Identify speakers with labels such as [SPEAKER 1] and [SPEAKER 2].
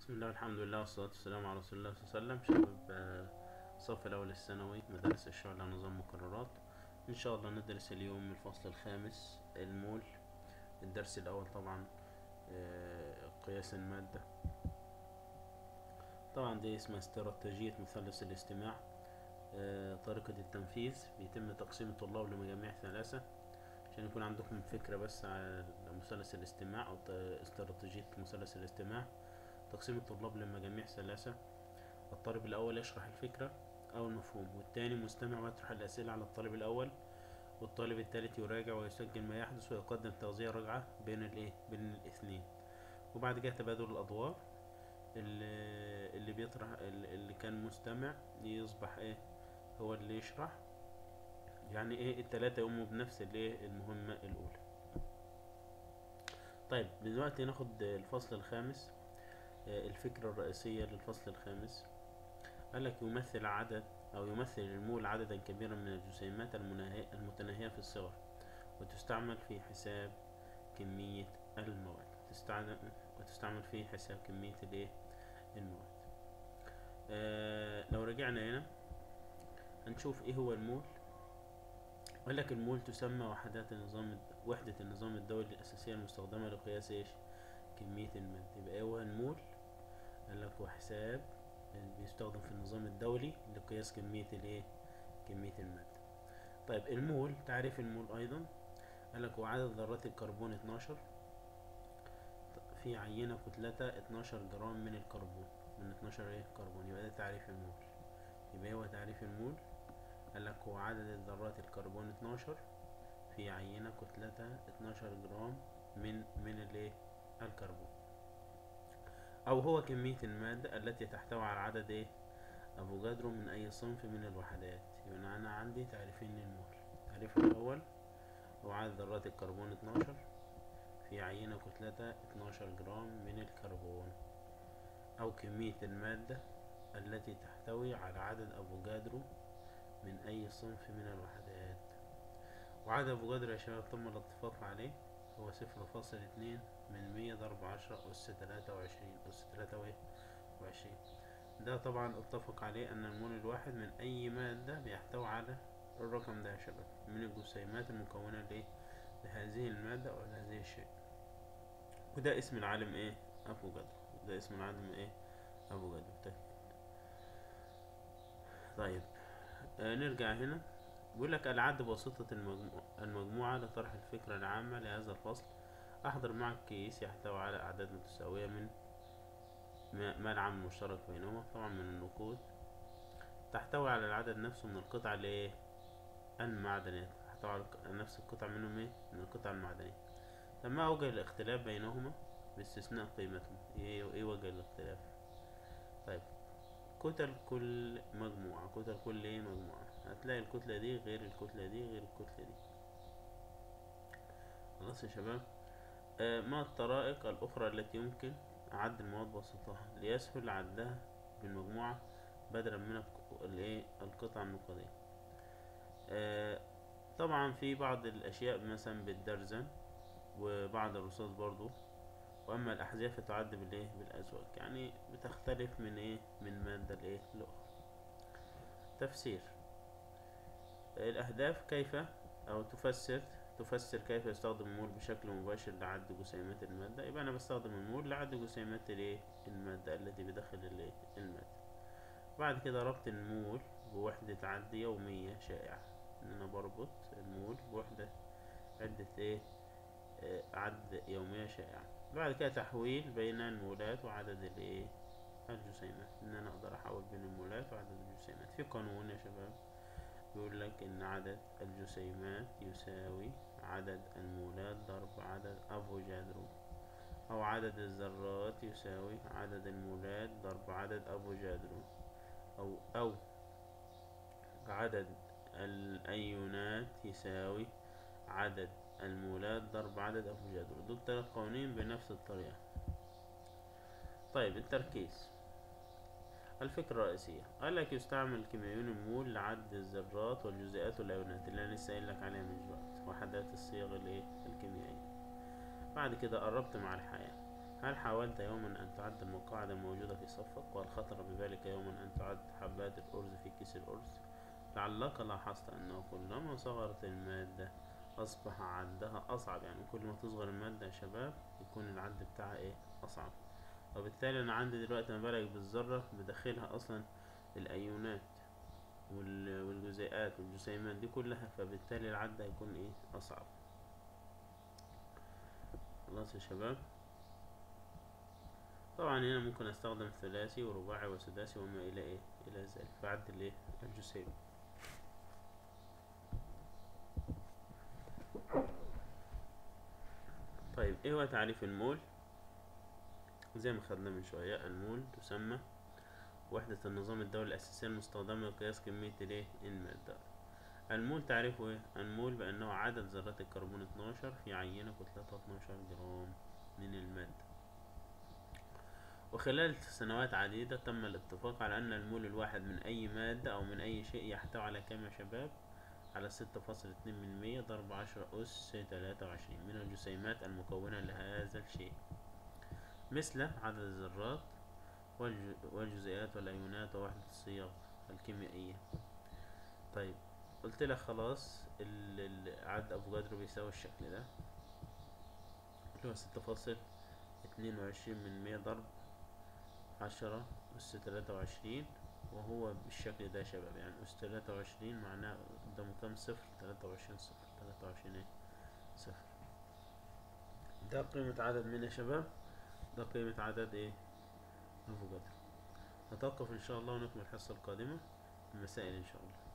[SPEAKER 1] بسم الله والحمد لله والصلاة والسلام على رسول الله صلى الله عليه وسلم شباب آه، الصف الأول الثانوي مدارس الشعلة نظام مقررات إن شاء الله ندرس اليوم الفصل الخامس المول الدرس الأول طبعا آه، قياس المادة طبعا دي اسمها استراتيجية مثلث الاستماع آه، طريقة التنفيذ بيتم تقسيم الطلاب لمجاميع ثلاثة عشان يكون عندكم فكرة بس على مثلث الاستماع أو ت- استراتيجية مثلث الاستماع تقسيم الطلاب لمجاميع ثلاثة الطالب الأول يشرح الفكرة أو المفهوم والتاني مستمع ويطرح الأسئلة على الطالب الأول والطالب التالت يراجع ويسجل ما يحدث ويقدم تغذية راجعة بين الإيه بين الاثنين وبعد كده تبادل الأدوار اللي, اللي بيطرح اللي اللي كان مستمع يصبح إيه هو اللي يشرح يعني إيه التلاتة يقوموا بنفس الإيه المهمة الأولى طيب دلوقتي ناخد الفصل الخامس آه، الفكرة الرئيسية للفصل الخامس قال لك يمثل عدد أو يمثل المول عددا كبيرا من الجسيمات المناهية المتناهية في الصغر وتستعمل في حساب كمية المواد تستعمل وتستعمل في حساب كمية الايه المواد آه لو رجعنا هنا هنشوف ايه هو المول قال لك المول تسمى وحدات النظام الد- وحدة النظام الدولي الأساسية المستخدمة لقياس ايش كمية المادة يبقى ايه هو المول قال لك هو حساب بيستخدم في النظام الدولي لقياس كمية الايه كمية المادة طيب المول تعريف المول أيضا قال لك هو عدد ذرات الكربون 12 في عينة كتلتها 12 جرام من الكربون من 12 ايه كربون يبقى ده تعريف المول يبقى هو تعريف المول قال لك هو عدد الذرات الكربون 12 في عينة كتلتها 12 جرام من من الايه الكربون أو هو كمية المادة التي تحتوي على عدد إيه أفوجادرو من أي صنف من الوحدات يبقى أنا عندي تعريفين للمول التعريف الأول هو عدد ذرات الكربون 12 في عينة كتلتها 12 جرام من الكربون أو كمية المادة التي تحتوي على عدد أفوجادرو من أي صنف من الوحدات وعدد أفوجادرو يا شباب تم الاتفاق عليه هو صفر فاصل اتنين من مية ضرب عشرة أس تلاتة وعشرين أس تلاتة وإيه وعشرين ده طبعا اتفق عليه أن المول الواحد من أي مادة بيحتوي على الرقم ده يا شباب من الجسيمات المكونة لإيه لهذه المادة أو لهذه الشيء وده اسم العالم إيه أفوجادرو ده اسم العالم إيه أفوجادرو طيب طيب آه نرجع هنا بيقول لك العد بواسطة المجموعة, المجموعة لطرح الفكرة العامة لهذا الفصل أحضر معك كيس يحتوي على أعداد متساوية من ما ما العامل المشترك بينهما طبعا من النقود تحتوي على العدد نفسه من القطع الايه المعدنية تحتوي على الق- نفس القطع منهم ايه من القطع المعدنية طب ما وجه الاختلاف بينهما باستثناء قيمتهم ايه ايه وجه الاختلاف طيب كتل كل مجموعة كتل كل ايه مجموعة هتلاقي الكتلة دي غير الكتلة دي غير الكتلة دي خلاص يا شباب آه، ما الطرائق الأخرى التي يمكن عد المواد بواسطتها ليسهل عدها بالمجموعة بدلا من الق- الإيه القطع النقدية آه، طبعا في بعض الأشياء مثلا بالدرزن وبعض الرصاص برضو وأما الأحذية فتعد بالإيه بالأزواج يعني بتختلف من إيه من مادة لإيه لأخرى تفسير الأهداف كيف أو تفسر تفسر كيف يستخدم المول بشكل مباشر لعد جسيمات المادة يبقى أنا بستخدم المول لعد جسيمات الإيه المادة التي بداخل الإيه المادة بعد كده ربط المول بوحدة عد يومية شائعة إن أنا بربط المول بوحدة عدة إيه آه، عد يومية شائعة بعد كده تحويل بين المولات وعدد الإيه الجسيمات إن أنا أقدر أحول بين المولات وعدد الجسيمات في قانون يا شباب بيقول لك إن عدد الجسيمات يساوي عدد المولات ضرب عدد أفوجادرو أو عدد الذرات يساوي عدد المولات ضرب عدد أفوجادرو أو أو عدد الأيونات يساوي عدد المولات ضرب عدد أفوجادرو دول تلات قوانين بنفس الطريقة طيب التركيز الفكرة الرئيسية قال لك يستعمل كيميائيون المول لعد الذرات والجزيئات والأيونات اللي أنا لسه قايل لك عليها من دلوقتي وحدات الصيغ الإيه الكيميائية بعد كده قربت مع الحياة هل حاولت يوما أن تعد المقاعد الموجودة في صفك وهل خطر ببالك يوما أن تعد حبات الأرز في كيس الأرز لعلك لاحظت أنه كلما صغرت المادة أصبح عدها أصعب يعني كل ما تصغر المادة يا شباب يكون العد بتاعها إيه أصعب وبالتالي أنا عندي دلوقتي ما بالك بالذرة بداخلها أصلا الأيونات وال- والجزيئات والجسيمات دي كلها فبالتالي العد هيكون إيه أصعب خلاص يا شباب طبعا هنا ممكن استخدم ثلاثي ورباعي وسداسي وما الى ايه الى ذلك فعد الايه الجسيم طيب ايه هو تعريف المول زي ما خدنا من شوية المول تسمى وحدة النظام الدولي الأساسية المستخدمة لقياس كمية الايه المادة المول تعريفه ايه المول بأنه عدد ذرات الكربون 12 في عينة كتلتها 12 جرام من المادة وخلال سنوات عديدة تم الاتفاق على أن المول الواحد من أي مادة أو من أي شيء يحتوي على كام يا شباب؟ على ستة فاصل اتنين من المية ضرب عشرة أس تلاتة وعشرين من الجسيمات المكونة لهذا الشيء مثل عدد الذرات والج- والجزيئات والأيونات ووحدة الصياغة الكيميائية طيب قلت لك خلاص ال- ال- عدد افوكادرو بيساوي الشكل ده اللي هو ستة فاصل اتنين وعشرين من مية ضرب عشرة أس تلاتة وعشرين وهو بالشكل ده يا شباب يعني أس تلاتة وعشرين معناه قدامه كام صفر تلاتة وعشرين صفر تلاتة وعشرين ايه صفر ده قيمة عدد مين يا شباب ده قيمة عدد ايه افوكادرو نتوقف ان شاء الله ونكمل الحصة القادمة المسائل ان شاء الله